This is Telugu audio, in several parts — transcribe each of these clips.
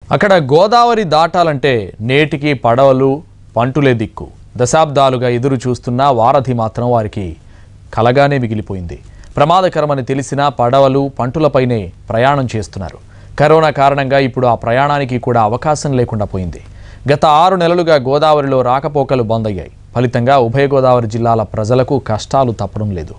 అక్కడ గోదావరి దాటాలంటే నేటికి పడవలు పంటులే దిక్కు దశాబ్దాలుగా ఎదురు చూస్తున్న వారధి మాత్రం వారికి కలగానే మిగిలిపోయింది ప్రమాదకరమని తెలిసినా పడవలు పంటులపైనే ప్రయాణం చేస్తున్నారు కరోనా కారణంగా ఇప్పుడు ఆ ప్రయాణానికి కూడా అవకాశం లేకుండా పోయింది గత ఆరు నెలలుగా గోదావరిలో రాకపోకలు బంద్ అయ్యాయి ఫలితంగా ఉభయ గోదావరి జిల్లాల ప్రజలకు కష్టాలు తప్పడం లేదు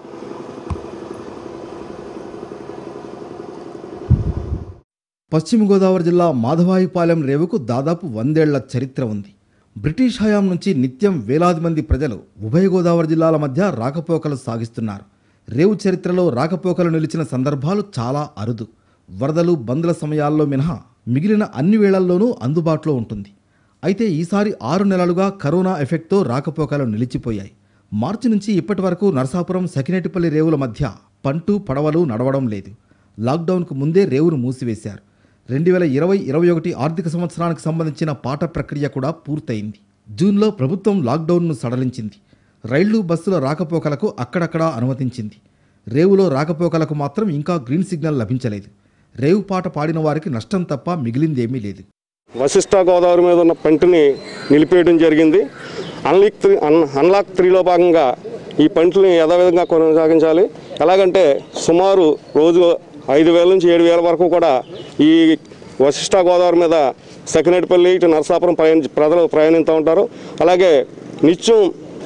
పశ్చిమ గోదావరి జిల్లా మాధవాయిపాలెం రేవుకు దాదాపు వందేళ్ల చరిత్ర ఉంది బ్రిటిష్ హయాం నుంచి నిత్యం వేలాది మంది ప్రజలు ఉభయ గోదావరి జిల్లాల మధ్య రాకపోకలు సాగిస్తున్నారు రేవు చరిత్రలో రాకపోకలు నిలిచిన సందర్భాలు చాలా అరుదు వరదలు బంద్ల సమయాల్లో మినహా మిగిలిన అన్ని వేళల్లోనూ అందుబాటులో ఉంటుంది అయితే ఈసారి ఆరు నెలలుగా కరోనా ఎఫెక్ట్తో రాకపోకలు నిలిచిపోయాయి మార్చి నుంచి ఇప్పటి వరకు నరసాపురం సకినేటిపల్లి రేవుల మధ్య పంటు పడవలు నడవడం లేదు లాక్డౌన్కు ముందే రేవును మూసివేశారు రెండు వేల ఇరవై ఇరవై ఒకటి ఆర్థిక సంవత్సరానికి సంబంధించిన పాట ప్రక్రియ కూడా పూర్తయింది జూన్లో ప్రభుత్వం లాక్డౌన్ను సడలించింది రైళ్లు బస్సుల రాకపోకలకు అక్కడక్కడా అనుమతించింది రేవులో రాకపోకలకు మాత్రం ఇంకా గ్రీన్ సిగ్నల్ లభించలేదు రేవు పాట పాడిన వారికి నష్టం తప్ప మిగిలిందేమీ లేదు వశిష్ట గోదావరి మీద ఉన్న పంటని నిలిపేయడం జరిగింది అన్లిక్ త్రీ అన్ అన్లాక్ త్రీలో భాగంగా ఈ పంటని యథావిధంగా కొనసాగించాలి ఎలాగంటే సుమారు రోజు ఐదు వేల నుంచి ఏడు వేల వరకు కూడా ఈ వశిష్ట గోదావరి మీద సకినేటిపల్లి ఇటు నరసాపురం ప్రయాణ ప్రజలు ప్రయాణిస్తూ ఉంటారు అలాగే నిత్యం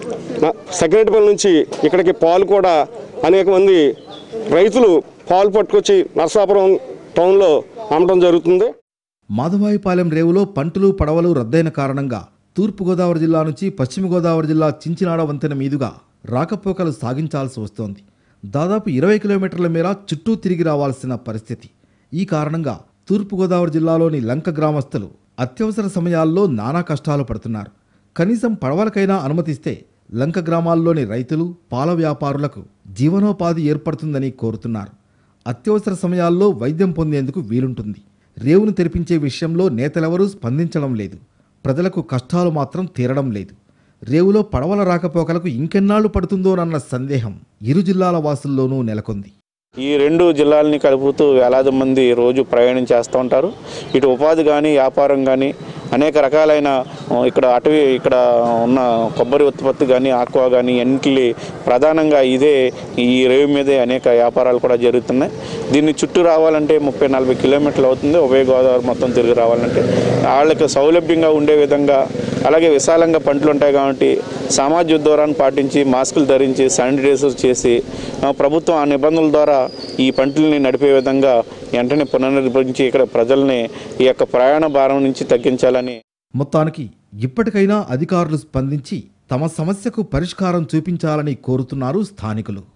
న- సకినేటిపల్లి నుంచి ఇక్కడికి పాలు కూడా అనేక మంది రైతులు పాలు పట్టుకొచ్చి నరసాపురం టౌన్లో అమ్మటం జరుగుతుంది మాధవాయిపాలెం రేవులో పంటలు పడవలు రద్దయిన కారణంగా తూర్పుగోదావరి జిల్లా నుంచి పశ్చిమ గోదావరి జిల్లా చించినాడ వంతెన మీదుగా రాకపోకలు సాగించాల్సి వస్తోంది దాదాపు ఇరవై కిలోమీటర్ల మేర చుట్టూ తిరిగి రావాల్సిన పరిస్థితి ఈ కారణంగా తూర్పుగోదావరి జిల్లాలోని లంక గ్రామస్తులు అత్యవసర సమయాల్లో నానా కష్టాలు పడుతున్నారు కనీసం పడవలకైనా అనుమతిస్తే లంక గ్రామాల్లోని రైతులు పాల వ్యాపారులకు జీవనోపాధి ఏర్పడుతుందని కోరుతున్నారు అత్యవసర సమయాల్లో వైద్యం పొందేందుకు వీలుంటుంది రేవును తెరిపించే విషయంలో నేతలెవరూ స్పందించడం లేదు ప్రజలకు కష్టాలు మాత్రం తీరడం లేదు రేవులో పడవల రాకపోకలకు ఇంకెన్నాళ్లు పడుతుందోనన్న సందేహం ఇరు జిల్లాల వాసుల్లోనూ నెలకొంది ఈ రెండు జిల్లాలని కలుపుతూ వేలాది మంది రోజు ప్రయాణం చేస్తూ ఉంటారు ఇటు ఉపాధి కానీ వ్యాపారం కానీ అనేక రకాలైన ఆ, ఇక్కడ అటవీ ఇక్కడ ఉన్న కొబ్బరి ఉత్పత్తి కానీ ఆక్వా కానీ అన్నింటి ప్రధానంగా ఇదే ఈ రేవు మీదే అనేక వ్యాపారాలు కూడా జరుగుతున్నాయి దీన్ని చుట్టూ రావాలంటే ముప్పై నలభై కిలోమీటర్లు అవుతుంది ఉభయ గోదావరి మొత్తం తిరిగి రావాలంటే వాళ్ళకి సౌలభ్యంగా ఉండే విధంగా అలాగే విశాలంగా పంటలు ఉంటాయి కాబట్టి సామాజిక దూరాన్ని పాటించి మాస్కులు ధరించి శానిటైజర్ చేసి ఆ, ప్రభుత్వం ఆ నిబంధనల ద్వారా ఈ పంటల్ని నడిపే విధంగా వెంటనే పునర్నిర్మించి ఇక్కడ ప్రజల్ని ఈ యొక్క ప్రయాణ భారం నుంచి తగ్గించాలని మొత్తానికి ఇప్పటికైనా అధికారులు స్పందించి తమ సమస్యకు పరిష్కారం చూపించాలని కోరుతున్నారు స్థానికులు